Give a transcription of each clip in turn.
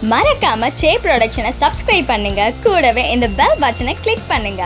மறக்காம சே ப்ரொடக்ஷனை சப்ஸ்கிரைப் பண்ணுங்க கூடவே இந்த பெல் பட்டனை கிளிக் பண்ணுங்க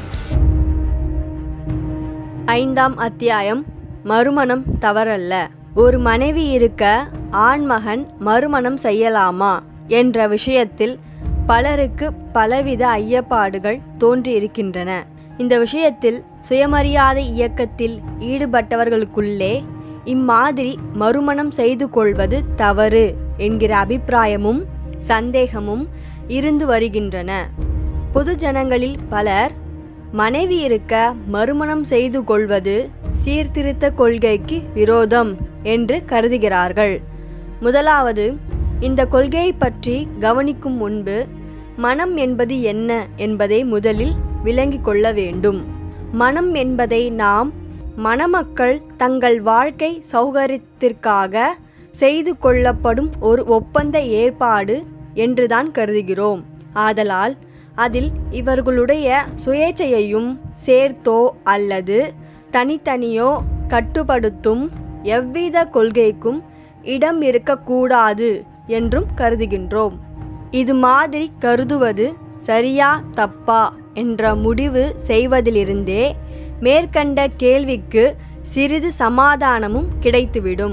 ஐந்தாம் அத்தியாயம் மறுமணம் தவறல்ல ஒரு மனைவி இருக்க ஆண்மகன் மறுமணம் செய்யலாமா என்ற விஷயத்தில் பலருக்கு பலவித ஐயப்பாடுகள் தோன்றியிருக்கின்றன இந்த விஷயத்தில் சுயமரியாதை இயக்கத்தில் ஈடுபட்டவர்களுக்குள்ளே இம்மாதிரி மறுமணம் செய்து கொள்வது தவறு என்கிற அபிப்பிராயமும் சந்தேகமும் இருந்து வருகின்றன பொதுஜனங்களில் பலர் மனைவி இருக்க மறுமணம் செய்து கொள்வது சீர்திருத்த கொள்கைக்கு விரோதம் என்று கருதுகிறார்கள் முதலாவது இந்த கொள்கையை பற்றி கவனிக்கும் முன்பு மனம் என்பது என்ன என்பதை முதலில் விளங்கிக் கொள்ள வேண்டும் மனம் என்பதை நாம் மணமக்கள் தங்கள் வாழ்க்கை சௌகரியத்திற்காக செய்து கொள்ளப்படும் ஒரு ஒப்பந்த ஏற்பாடு என்றுதான் கருதுகிறோம் ஆதலால் அதில் இவர்களுடைய சுயேச்சையையும் சேர்த்தோ அல்லது தனித்தனியோ கட்டுப்படுத்தும் எவ்வித கொள்கைக்கும் இடம் இருக்கக்கூடாது என்றும் கருதுகின்றோம் இது மாதிரி கருதுவது சரியா தப்பா என்ற முடிவு செய்வதிலிருந்தே மேற்கண்ட கேள்விக்கு சிறிது சமாதானமும் கிடைத்துவிடும்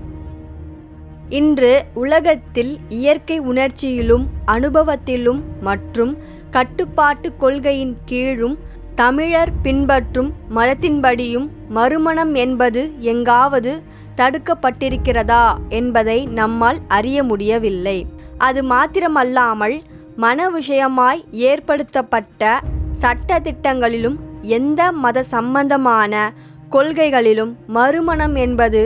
இன்று உலகத்தில் இயற்கை உணர்ச்சியிலும் அனுபவத்திலும் மற்றும் கட்டுப்பாட்டு கொள்கையின் கீழும் தமிழர் பின்பற்றும் மதத்தின்படியும் மறுமணம் என்பது எங்காவது தடுக்கப்பட்டிருக்கிறதா என்பதை நம்மால் அறிய முடியவில்லை அது மாத்திரமல்லாமல் மன விஷயமாய் ஏற்படுத்தப்பட்ட சட்ட திட்டங்களிலும் எந்த மத சம்பந்தமான கொள்கைகளிலும் மறுமணம் என்பது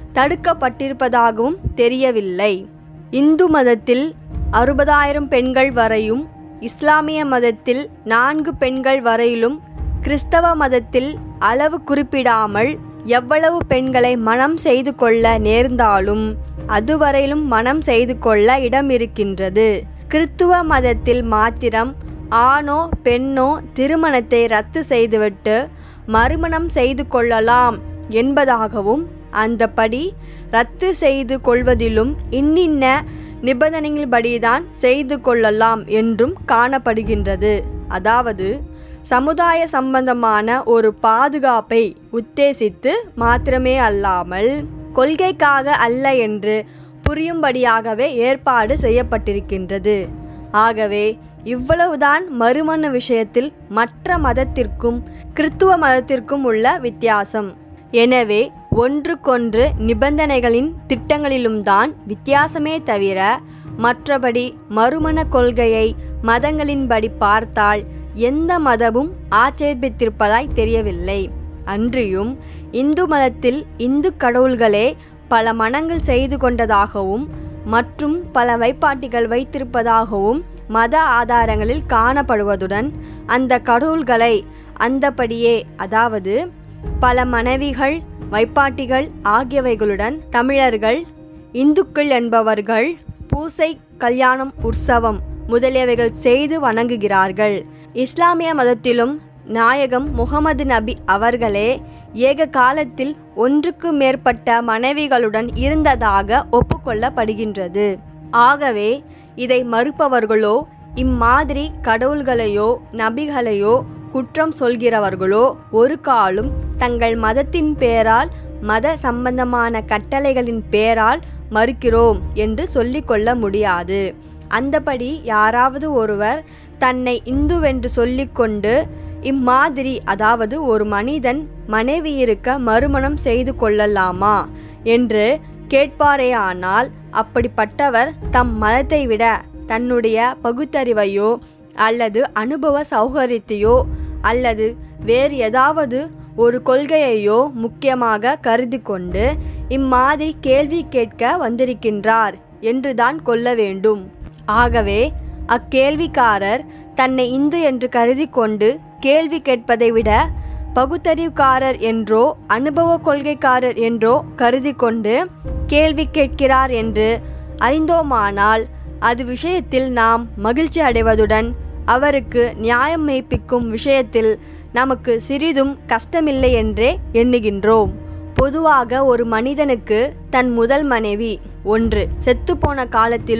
தடுக்கப்பட்டிருப்பதாகவும் தெரியவில்லை இந்து மதத்தில் அறுபதாயிரம் பெண்கள் வரையும் இஸ்லாமிய மதத்தில் நான்கு பெண்கள் வரையிலும் கிறிஸ்தவ மதத்தில் அளவு குறிப்பிடாமல் எவ்வளவு பெண்களை மனம் செய்து கொள்ள நேர்ந்தாலும் அதுவரையிலும் மனம் செய்து கொள்ள இடம் இருக்கின்றது கிறித்துவ மதத்தில் மாத்திரம் ஆணோ பெண்ணோ திருமணத்தை ரத்து செய்துவிட்டு மறுமணம் செய்து கொள்ளலாம் என்பதாகவும் அந்தபடி ரத்து செய்து கொள்வதிலும் இன்னின்ன நிபந்தனைகளின்படிதான் செய்து கொள்ளலாம் என்றும் காணப்படுகின்றது அதாவது சமுதாய சம்பந்தமான ஒரு பாதுகாப்பை உத்தேசித்து மாத்திரமே அல்லாமல் கொள்கைக்காக அல்ல என்று புரியும்படியாகவே ஏற்பாடு செய்யப்பட்டிருக்கின்றது ஆகவே இவ்வளவுதான் மறுமண விஷயத்தில் மற்ற மதத்திற்கும் கிறித்துவ மதத்திற்கும் உள்ள வித்தியாசம் எனவே ஒன்றுக்கொன்று நிபந்தனைகளின் திட்டங்களிலும் தான் வித்தியாசமே தவிர மற்றபடி மறுமண கொள்கையை மதங்களின்படி பார்த்தால் எந்த மதமும் ஆட்சேபித்திருப்பதாய் தெரியவில்லை அன்றியும் இந்து மதத்தில் இந்து கடவுள்களே பல மனங்கள் செய்து கொண்டதாகவும் மற்றும் பல வைப்பாட்டிகள் வைத்திருப்பதாகவும் மத ஆதாரங்களில் காணப்படுவதுடன் அந்த கடவுள்களை அந்தபடியே அதாவது பல மனைவிகள் வைப்பாட்டிகள் ஆகியவைகளுடன் தமிழர்கள் இந்துக்கள் என்பவர்கள் பூசை கல்யாணம் உற்சவம் முதலியவைகள் செய்து வணங்குகிறார்கள் இஸ்லாமிய மதத்திலும் நாயகம் முகமது நபி அவர்களே ஏக காலத்தில் ஒன்றுக்கு மேற்பட்ட மனைவிகளுடன் இருந்ததாக ஒப்புக்கொள்ளப்படுகின்றது ஆகவே இதை மறுப்பவர்களோ இம்மாதிரி கடவுள்களையோ நபிகளையோ குற்றம் சொல்கிறவர்களோ ஒரு காலும் தங்கள் மதத்தின் பேரால் மத சம்பந்தமான கட்டளைகளின் பேரால் மறுக்கிறோம் என்று சொல்லிக்கொள்ள முடியாது அந்தபடி யாராவது ஒருவர் தன்னை இந்துவென்று சொல்லிக்கொண்டு இம்மாதிரி அதாவது ஒரு மனிதன் மனைவி இருக்க மறுமணம் செய்து கொள்ளலாமா என்று கேட்பாரேயானால் அப்படிப்பட்டவர் தம் மதத்தை விட தன்னுடைய பகுத்தறிவையோ அல்லது அனுபவ சௌகரியத்தையோ அல்லது வேறு ஏதாவது ஒரு கொள்கையையோ முக்கியமாக கருதி கொண்டு இம்மாதிரி கேள்வி கேட்க வந்திருக்கின்றார் என்றுதான் கொள்ள வேண்டும் ஆகவே அக்கேள்விக்காரர் தன்னை இந்து என்று கருதி கொண்டு கேள்வி கேட்பதை விட பகுத்தறிவுக்காரர் என்றோ அனுபவ கொள்கைக்காரர் என்றோ கருதி கொண்டு கேள்வி கேட்கிறார் என்று அறிந்தோமானால் அது விஷயத்தில் நாம் மகிழ்ச்சி அடைவதுடன் அவருக்கு நியாயம் மெய்ப்பிக்கும் விஷயத்தில் நமக்கு சிறிதும் கஷ்டமில்லை என்றே எண்ணுகின்றோம் பொதுவாக ஒரு மனிதனுக்கு தன் முதல் மனைவி ஒன்று செத்துப்போன காலத்திலும்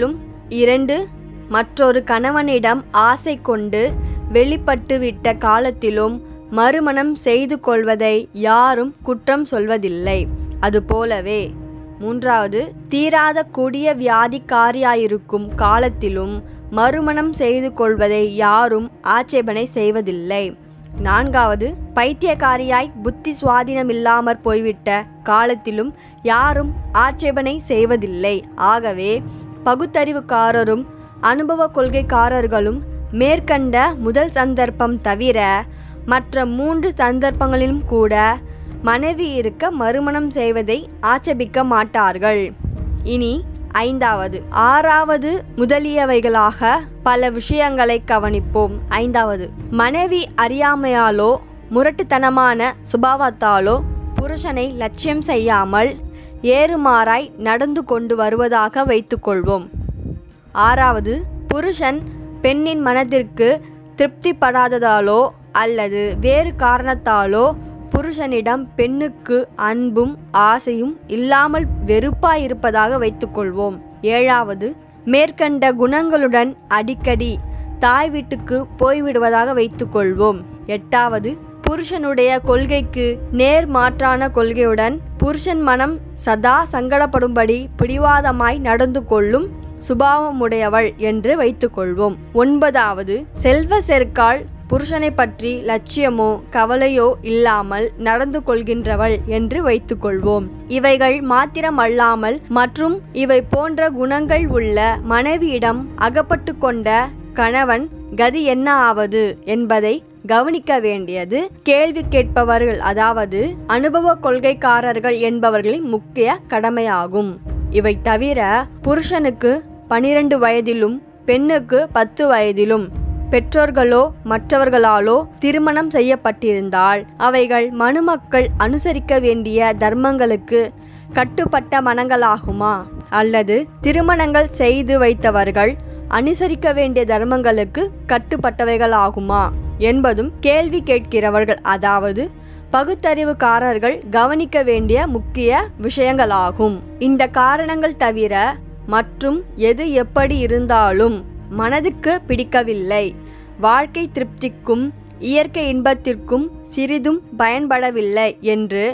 இரண்டு மற்றொரு கணவனிடம் ஆசை கொண்டு வெளிப்பட்டுவிட்ட காலத்திலும் மறுமணம் செய்து கொள்வதை யாரும் குற்றம் சொல்வதில்லை அதுபோலவே மூன்றாவது தீராத கொடிய வியாதிக்காரியாயிருக்கும் காலத்திலும் மறுமணம் செய்து கொள்வதை யாரும் ஆட்சேபனை செய்வதில்லை நான்காவது பைத்தியக்காரியாய் புத்தி சுவாதீனமில்லாமற் போய்விட்ட காலத்திலும் யாரும் ஆட்சேபனை செய்வதில்லை ஆகவே பகுத்தறிவுக்காரரும் அனுபவ கொள்கைக்காரர்களும் மேற்கண்ட முதல் சந்தர்ப்பம் தவிர மற்ற மூன்று சந்தர்ப்பங்களிலும் கூட மனைவி இருக்க மறுமணம் செய்வதை ஆட்சேபிக்க மாட்டார்கள் இனி ஐந்தாவது ஆறாவது முதலியவைகளாக பல விஷயங்களை கவனிப்போம் ஐந்தாவது மனைவி அறியாமையாலோ முரட்டுத்தனமான சுபாவத்தாலோ புருஷனை லட்சியம் செய்யாமல் ஏறுமாறாய் நடந்து கொண்டு வருவதாக வைத்துக்கொள்வோம் ஆறாவது புருஷன் பெண்ணின் மனதிற்கு திருப்திப்படாததாலோ அல்லது வேறு காரணத்தாலோ புருஷனிடம் பெண்ணுக்கு அன்பும் ஆசையும் இல்லாமல் வெறுப்பாயிருப்பதாக வைத்துக்கொள்வோம் ஏழாவது மேற்கண்ட குணங்களுடன் அடிக்கடி தாய் வீட்டுக்கு போய்விடுவதாக வைத்துக்கொள்வோம் எட்டாவது புருஷனுடைய கொள்கைக்கு நேர் மாற்றான கொள்கையுடன் புருஷன் மனம் சதா சங்கடப்படும்படி பிடிவாதமாய் நடந்து கொள்ளும் சுபாவமுடையவள் என்று வைத்துக்கொள்வோம் ஒன்பதாவது செல்வ செருக்கால் புருஷனை பற்றி லட்சியமோ கவலையோ இல்லாமல் நடந்து கொள்கின்றவள் என்று வைத்துக்கொள்வோம் இவைகள் மாத்திரமல்லாமல் மற்றும் இவை போன்ற குணங்கள் உள்ள மனைவியிடம் அகப்பட்டு கொண்ட கணவன் கதி என்ன ஆவது என்பதை கவனிக்க வேண்டியது கேள்வி கேட்பவர்கள் அதாவது அனுபவ கொள்கைக்காரர்கள் என்பவர்களின் முக்கிய கடமையாகும் இவை தவிர புருஷனுக்கு பனிரெண்டு வயதிலும் பெண்ணுக்கு பத்து வயதிலும் பெற்றோர்களோ மற்றவர்களாலோ திருமணம் செய்யப்பட்டிருந்தால் அவைகள் மணுமக்கள் அனுசரிக்க வேண்டிய தர்மங்களுக்கு கட்டுப்பட்ட மனங்களாகுமா அல்லது திருமணங்கள் செய்து வைத்தவர்கள் அனுசரிக்க வேண்டிய தர்மங்களுக்கு கட்டுப்பட்டவைகளாகுமா என்பதும் கேள்வி கேட்கிறவர்கள் அதாவது பகுத்தறிவுக்காரர்கள் கவனிக்க வேண்டிய முக்கிய விஷயங்களாகும் இந்த காரணங்கள் தவிர மற்றும் எது எப்படி இருந்தாலும் மனதுக்கு பிடிக்கவில்லை வாழ்க்கை திருப்திக்கும் இயற்கை இன்பத்திற்கும் சிறிதும் பயன்படவில்லை என்று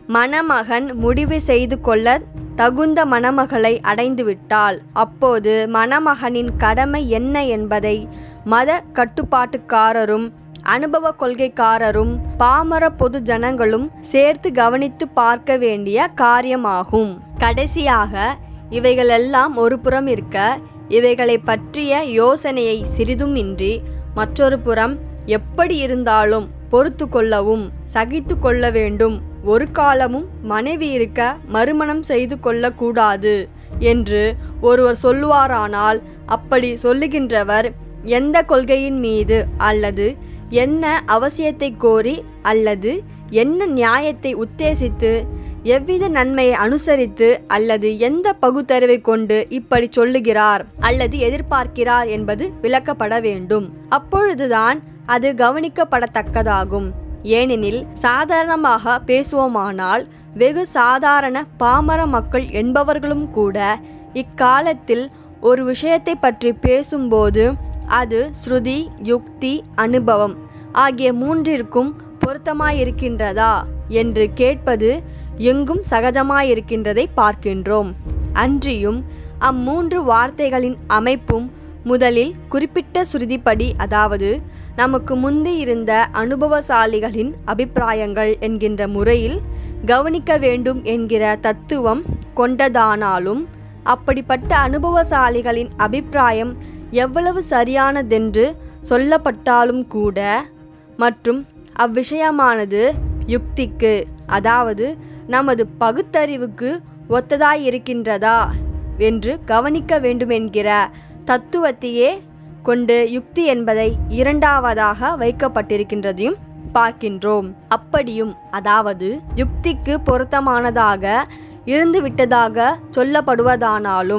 மணமகன் முடிவு செய்து கொள்ள தகுந்த மணமகளை அடைந்துவிட்டால் அப்போது மணமகனின் கடமை என்ன என்பதை மத கட்டுப்பாட்டுக்காரரும் அனுபவ கொள்கைக்காரரும் பாமர பொது ஜனங்களும் சேர்த்து கவனித்து பார்க்க வேண்டிய காரியமாகும் கடைசியாக இவைகளெல்லாம் ஒரு புறம் இருக்க இவைகளை பற்றிய யோசனையை சிறிதும் இன்றி மற்றொரு புறம் எப்படி இருந்தாலும் பொறுத்து கொள்ளவும் சகித்து கொள்ள வேண்டும் ஒரு காலமும் மனைவி இருக்க மறுமணம் செய்து கொள்ளக்கூடாது என்று ஒருவர் சொல்லுவாரானால் அப்படி சொல்லுகின்றவர் எந்த கொள்கையின் மீது அல்லது என்ன அவசியத்தை கோரி அல்லது என்ன நியாயத்தை உத்தேசித்து எவ்வித நன்மையை அனுசரித்து அல்லது எந்த பகுத்தறிவை கொண்டு இப்படி சொல்லுகிறார் அல்லது எதிர்பார்க்கிறார் என்பது விளக்கப்பட வேண்டும் அப்பொழுதுதான் அது கவனிக்கப்படத்தக்கதாகும் ஏனெனில் சாதாரணமாக பேசுவோமானால் வெகு சாதாரண பாமர மக்கள் என்பவர்களும் கூட இக்காலத்தில் ஒரு விஷயத்தை பற்றி பேசும்போது அது ஸ்ருதி யுக்தி அனுபவம் ஆகிய மூன்றிற்கும் பொருத்தமாயிருக்கின்றதா என்று கேட்பது எங்கும் சகஜமாயிருக்கின்றதை பார்க்கின்றோம் அன்றியும் அம்மூன்று வார்த்தைகளின் அமைப்பும் முதலில் குறிப்பிட்ட சுருதிப்படி அதாவது நமக்கு முந்தி இருந்த அனுபவசாலிகளின் அபிப்பிராயங்கள் என்கின்ற முறையில் கவனிக்க வேண்டும் என்கிற தத்துவம் கொண்டதானாலும் அப்படிப்பட்ட அனுபவசாலிகளின் அபிப்பிராயம் எவ்வளவு சரியானதென்று சொல்லப்பட்டாலும் கூட மற்றும் அவ்விஷயமானது யுக்திக்கு அதாவது நமது பகுத்தறிவுக்கு ஒத்ததாயிருக்கின்றதா என்று கவனிக்க வேண்டுமென்கிற தத்துவத்தையே கொண்டு யுக்தி என்பதை இரண்டாவதாக வைக்கப்பட்டிருக்கின்றதையும் பார்க்கின்றோம் அப்படியும் அதாவது யுக்திக்கு பொருத்தமானதாக இருந்துவிட்டதாக சொல்லப்படுவதானாலும்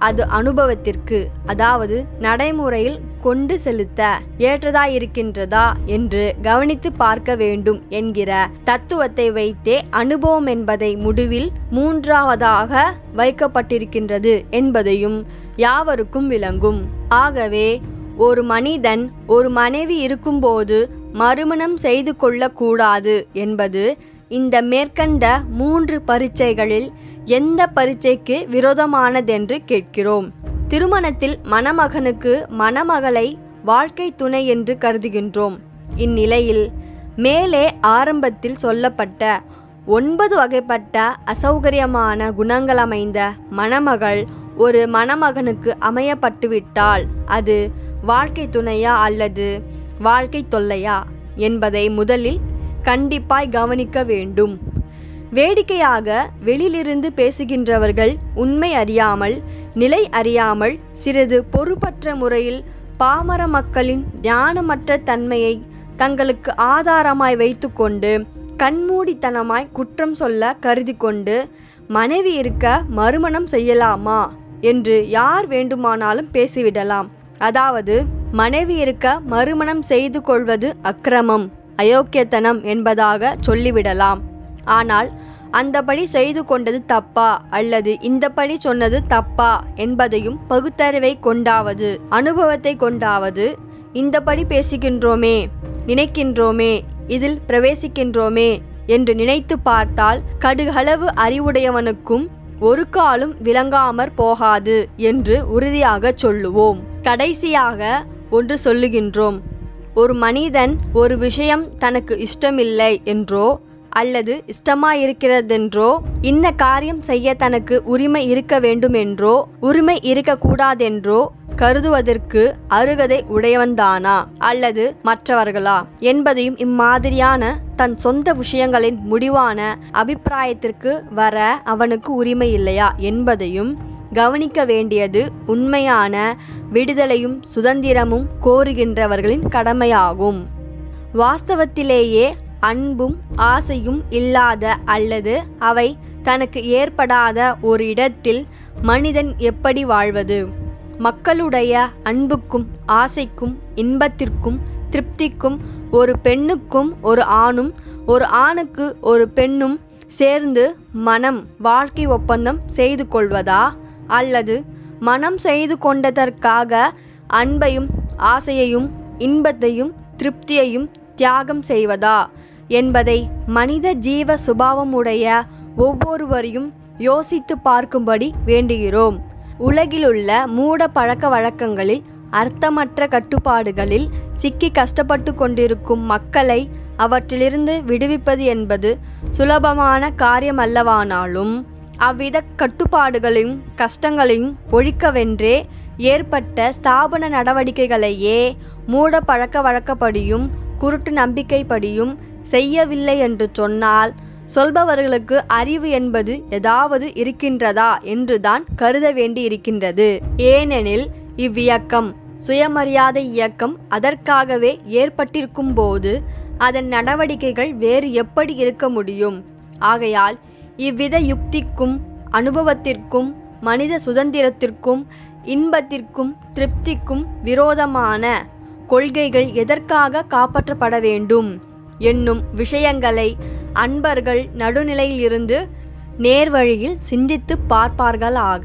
அது அனுபவத்திற்கு அதாவது நடைமுறையில் கொண்டு செலுத்த ஏற்றதாயிருக்கின்றதா என்று கவனித்து பார்க்க வேண்டும் என்கிற தத்துவத்தை வைத்தே அனுபவம் என்பதை முடிவில் மூன்றாவதாக வைக்கப்பட்டிருக்கின்றது என்பதையும் யாவருக்கும் விளங்கும் ஆகவே ஒரு மனிதன் ஒரு மனைவி இருக்கும்போது மறுமணம் செய்து கொள்ளக்கூடாது என்பது இந்த மேற்கண்ட மூன்று பரீட்சைகளில் எந்த பரீட்சைக்கு விரோதமானதென்று கேட்கிறோம் திருமணத்தில் மணமகனுக்கு மணமகளை வாழ்க்கை துணை என்று கருதுகின்றோம் இந்நிலையில் மேலே ஆரம்பத்தில் சொல்லப்பட்ட ஒன்பது வகைப்பட்ட அசௌகரியமான குணங்கள் அமைந்த மணமகள் ஒரு மணமகனுக்கு அமையப்பட்டுவிட்டால் அது வாழ்க்கை துணையா அல்லது வாழ்க்கை தொல்லையா என்பதை முதலில் கண்டிப்பாய் கவனிக்க வேண்டும் வேடிக்கையாக வெளியிலிருந்து பேசுகின்றவர்கள் உண்மை அறியாமல் நிலை அறியாமல் சிறிது பொறுப்பற்ற முறையில் பாமர மக்களின் ஞானமற்ற தன்மையை தங்களுக்கு ஆதாரமாய் வைத்துக்கொண்டு கண்மூடித்தனமாய் குற்றம் சொல்ல கருதி கொண்டு மனைவி இருக்க மறுமணம் செய்யலாமா என்று யார் வேண்டுமானாலும் பேசிவிடலாம் அதாவது மனைவி இருக்க மறுமணம் செய்து கொள்வது அக்கிரமம் அயோக்கியத்தனம் என்பதாக சொல்லிவிடலாம் ஆனால் அந்தபடி செய்து கொண்டது தப்பா அல்லது இந்தபடி சொன்னது தப்பா என்பதையும் பகுத்தறிவை கொண்டாவது அனுபவத்தை கொண்டாவது இந்தபடி பேசுகின்றோமே நினைக்கின்றோமே இதில் பிரவேசிக்கின்றோமே என்று நினைத்து பார்த்தால் கடுகளவு அறிவுடையவனுக்கும் ஒரு காலும் விளங்காமற் போகாது என்று உறுதியாக சொல்லுவோம் கடைசியாக ஒன்று சொல்லுகின்றோம் ஒரு மனிதன் ஒரு விஷயம் தனக்கு இஷ்டமில்லை என்றோ அல்லது இஷ்டமாயிருக்கிறதென்றோ இன்ன காரியம் செய்ய தனக்கு உரிமை இருக்க வேண்டுமென்றோ உரிமை இருக்கக்கூடாதென்றோ கருதுவதற்கு அருகதை உடையவன்தானா அல்லது மற்றவர்களா என்பதையும் இம்மாதிரியான தன் சொந்த விஷயங்களின் முடிவான அபிப்பிராயத்திற்கு வர அவனுக்கு உரிமை இல்லையா என்பதையும் கவனிக்க வேண்டியது உண்மையான விடுதலையும் சுதந்திரமும் கோருகின்றவர்களின் கடமையாகும் வாஸ்தவத்திலேயே அன்பும் ஆசையும் இல்லாத அல்லது அவை தனக்கு ஏற்படாத ஒரு இடத்தில் மனிதன் எப்படி வாழ்வது மக்களுடைய அன்புக்கும் ஆசைக்கும் இன்பத்திற்கும் திருப்திக்கும் ஒரு பெண்ணுக்கும் ஒரு ஆணும் ஒரு ஆணுக்கு ஒரு பெண்ணும் சேர்ந்து மனம் வாழ்க்கை ஒப்பந்தம் செய்து கொள்வதா அல்லது மனம் செய்து கொண்டதற்காக அன்பையும் ஆசையையும் இன்பத்தையும் திருப்தியையும் தியாகம் செய்வதா என்பதை மனித ஜீவ சுபாவமுடைய ஒவ்வொருவரையும் யோசித்து பார்க்கும்படி வேண்டுகிறோம் உலகிலுள்ள மூட பழக்க வழக்கங்களில் அர்த்தமற்ற கட்டுப்பாடுகளில் சிக்கி கஷ்டப்பட்டு கொண்டிருக்கும் மக்களை அவற்றிலிருந்து விடுவிப்பது என்பது சுலபமான காரியமல்லவானாலும் அவ்வித கட்டுப்பாடுகளையும் கஷ்டங்களையும் ஒழிக்கவென்றே ஏற்பட்ட ஸ்தாபன நடவடிக்கைகளையே மூட பழக்க வழக்கப்படியும் குருட்டு நம்பிக்கைப்படியும் செய்யவில்லை என்று சொன்னால் சொல்பவர்களுக்கு அறிவு என்பது ஏதாவது இருக்கின்றதா என்றுதான் கருத வேண்டி இருக்கின்றது ஏனெனில் இவ்வியக்கம் சுயமரியாதை இயக்கம் அதற்காகவே ஏற்பட்டிருக்கும் போது அதன் நடவடிக்கைகள் வேறு எப்படி இருக்க முடியும் ஆகையால் இவ்வித யுக்திக்கும் அனுபவத்திற்கும் மனித சுதந்திரத்திற்கும் இன்பத்திற்கும் திருப்திக்கும் விரோதமான கொள்கைகள் எதற்காக காப்பாற்றப்பட வேண்டும் என்னும் விஷயங்களை அன்பர்கள் நடுநிலையிலிருந்து நேர்வழியில் சிந்தித்து பார்ப்பார்களாக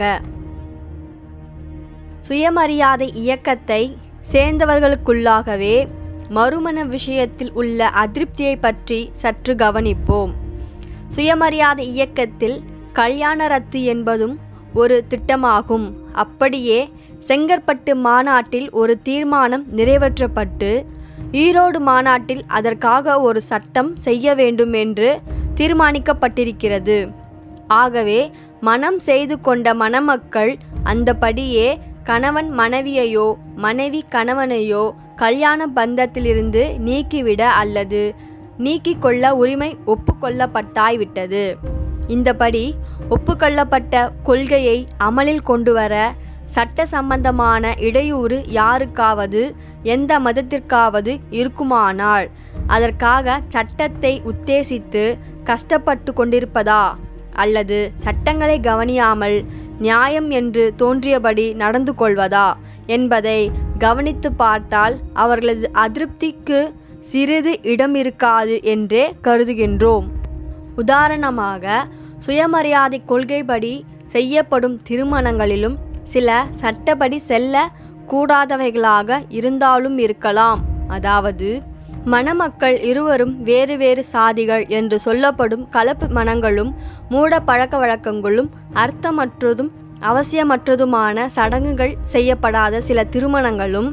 சுயமரியாதை இயக்கத்தை சேர்ந்தவர்களுக்குள்ளாகவே மறுமண விஷயத்தில் உள்ள அதிருப்தியை பற்றி சற்று கவனிப்போம் சுயமரியாதை இயக்கத்தில் கல்யாண ரத்து என்பதும் ஒரு திட்டமாகும் அப்படியே செங்கற்பட்டு மாநாட்டில் ஒரு தீர்மானம் நிறைவேற்றப்பட்டு ஈரோடு மாநாட்டில் அதற்காக ஒரு சட்டம் செய்ய வேண்டும் என்று தீர்மானிக்கப்பட்டிருக்கிறது ஆகவே மனம் செய்து கொண்ட மணமக்கள் அந்தபடியே கணவன் மனைவியையோ மனைவி கணவனையோ கல்யாண பந்தத்திலிருந்து நீக்கிவிட அல்லது நீக்கிக் கொள்ள உரிமை ஒப்புக்கொள்ளப்பட்டாய்விட்டது இந்தபடி ஒப்புக்கொள்ளப்பட்ட கொள்கையை அமலில் கொண்டுவர சட்ட சம்பந்தமான இடையூறு யாருக்காவது எந்த மதத்திற்காவது இருக்குமானால் அதற்காக சட்டத்தை உத்தேசித்து கஷ்டப்பட்டு கொண்டிருப்பதா அல்லது சட்டங்களை கவனியாமல் நியாயம் என்று தோன்றியபடி நடந்து கொள்வதா என்பதை கவனித்து பார்த்தால் அவர்களது அதிருப்திக்கு சிறிது இடம் இருக்காது என்றே கருதுகின்றோம் உதாரணமாக சுயமரியாதை கொள்கைப்படி செய்யப்படும் திருமணங்களிலும் சில சட்டப்படி செல்ல கூடாதவைகளாக இருந்தாலும் இருக்கலாம் அதாவது மணமக்கள் இருவரும் வேறு வேறு சாதிகள் என்று சொல்லப்படும் கலப்பு மனங்களும் மூட பழக்க வழக்கங்களும் அர்த்தமற்றதும் அவசியமற்றதுமான சடங்குகள் செய்யப்படாத சில திருமணங்களும்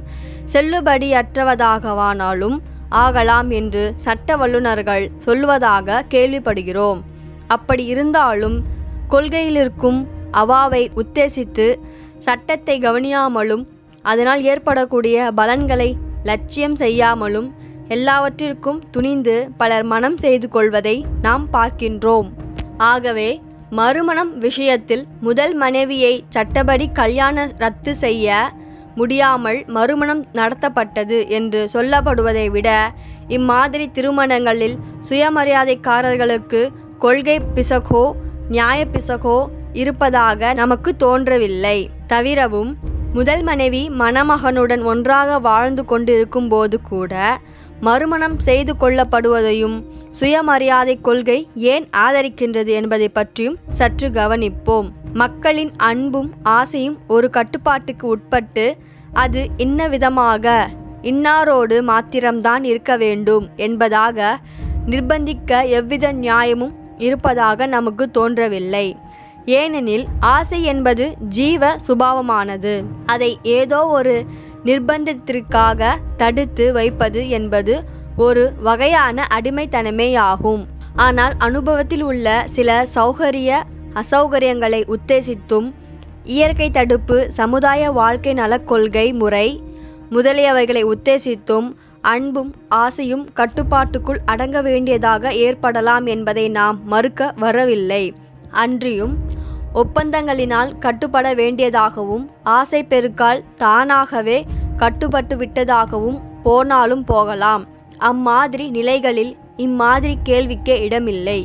செல்லுபடியற்றவதாகவானாலும் ஆகலாம் என்று சட்ட வல்லுநர்கள் சொல்வதாக கேள்விப்படுகிறோம் அப்படி இருந்தாலும் கொள்கையிலிருக்கும் அவாவை உத்தேசித்து சட்டத்தை கவனியாமலும் அதனால் ஏற்படக்கூடிய பலன்களை லட்சியம் செய்யாமலும் எல்லாவற்றிற்கும் துணிந்து பலர் மனம் செய்து கொள்வதை நாம் பார்க்கின்றோம் ஆகவே மறுமணம் விஷயத்தில் முதல் மனைவியை சட்டப்படி கல்யாண ரத்து செய்ய முடியாமல் மறுமணம் நடத்தப்பட்டது என்று சொல்லப்படுவதை விட இம்மாதிரி திருமணங்களில் சுயமரியாதைக்காரர்களுக்கு கொள்கை பிசகோ நியாய பிசகோ இருப்பதாக நமக்கு தோன்றவில்லை தவிரவும் முதல் மனைவி மணமகனுடன் ஒன்றாக வாழ்ந்து கொண்டிருக்கும் போது கூட மறுமணம் செய்து கொள்ளப்படுவதையும் சுயமரியாதை கொள்கை ஏன் ஆதரிக்கின்றது என்பதை பற்றியும் சற்று கவனிப்போம் மக்களின் அன்பும் ஆசையும் ஒரு கட்டுப்பாட்டுக்கு உட்பட்டு அது இன்ன விதமாக இன்னாரோடு மாத்திரம்தான் இருக்க வேண்டும் என்பதாக நிர்பந்திக்க எவ்வித நியாயமும் இருப்பதாக நமக்கு தோன்றவில்லை ஏனெனில் ஆசை என்பது ஜீவ சுபாவமானது அதை ஏதோ ஒரு நிர்பந்தத்திற்காக தடுத்து வைப்பது என்பது ஒரு வகையான அடிமைத்தனமேயாகும் ஆனால் அனுபவத்தில் உள்ள சில சௌகரிய அசௌகரியங்களை உத்தேசித்தும் இயற்கை தடுப்பு சமுதாய வாழ்க்கை நலக் கொள்கை முறை முதலியவைகளை உத்தேசித்தும் அன்பும் ஆசையும் கட்டுப்பாட்டுக்குள் அடங்க வேண்டியதாக ஏற்படலாம் என்பதை நாம் மறுக்க வரவில்லை அன்றியும் ஒப்பந்தங்களினால் கட்டுப்பட வேண்டியதாகவும் ஆசை பெருக்கால் தானாகவே கட்டுப்பட்டு விட்டதாகவும் போனாலும் போகலாம் அம்மாதிரி நிலைகளில் இம்மாதிரி கேள்விக்கே இடமில்லை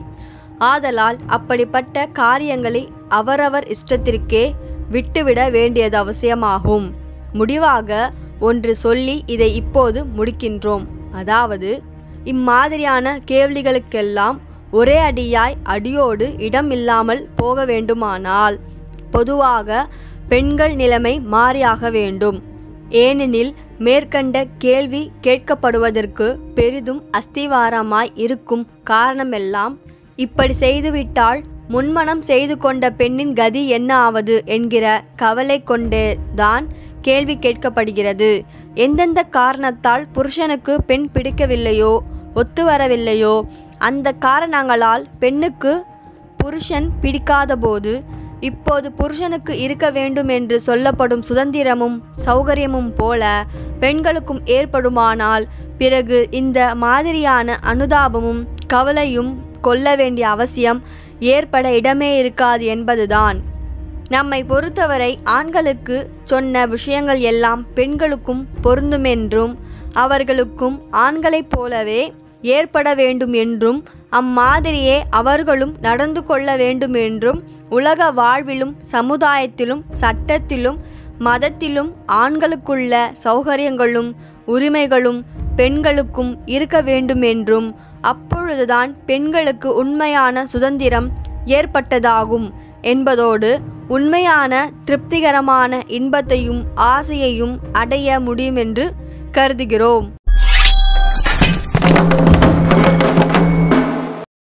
ஆதலால் அப்படிப்பட்ட காரியங்களை அவரவர் இஷ்டத்திற்கே விட்டுவிட வேண்டியது அவசியமாகும் முடிவாக ஒன்று சொல்லி இதை இப்போது முடிக்கின்றோம் அதாவது இம்மாதிரியான கேள்விகளுக்கெல்லாம் ஒரே அடியாய் அடியோடு இடம் இல்லாமல் போக வேண்டுமானால் பொதுவாக பெண்கள் நிலைமை மாறியாக வேண்டும் ஏனெனில் மேற்கண்ட கேள்வி கேட்கப்படுவதற்கு பெரிதும் அஸ்திவாரமாய் இருக்கும் காரணமெல்லாம் இப்படி செய்துவிட்டால் முன்மணம் செய்து கொண்ட பெண்ணின் கதி என்ன ஆவது என்கிற கவலை கொண்டே தான் கேள்வி கேட்கப்படுகிறது எந்தெந்த காரணத்தால் புருஷனுக்கு பெண் பிடிக்கவில்லையோ ஒத்து வரவில்லையோ அந்த காரணங்களால் பெண்ணுக்கு புருஷன் பிடிக்காதபோது இப்போது புருஷனுக்கு இருக்க வேண்டும் என்று சொல்லப்படும் சுதந்திரமும் சௌகரியமும் போல பெண்களுக்கும் ஏற்படுமானால் பிறகு இந்த மாதிரியான அனுதாபமும் கவலையும் கொள்ள வேண்டிய அவசியம் ஏற்பட இடமே இருக்காது என்பதுதான் நம்மை பொறுத்தவரை ஆண்களுக்கு சொன்ன விஷயங்கள் எல்லாம் பெண்களுக்கும் பொருந்துமென்றும் அவர்களுக்கும் ஆண்களைப் போலவே ஏற்பட வேண்டும் என்றும் அம்மாதிரியே அவர்களும் நடந்து கொள்ள வேண்டும் என்றும் உலக வாழ்விலும் சமுதாயத்திலும் சட்டத்திலும் மதத்திலும் ஆண்களுக்குள்ள சௌகரியங்களும் உரிமைகளும் பெண்களுக்கும் இருக்க வேண்டும் என்றும் அப்பொழுதுதான் பெண்களுக்கு உண்மையான சுதந்திரம் ஏற்பட்டதாகும் என்பதோடு உண்மையான திருப்திகரமான இன்பத்தையும் ஆசையையும் அடைய முடியும் என்று கருதுகிறோம்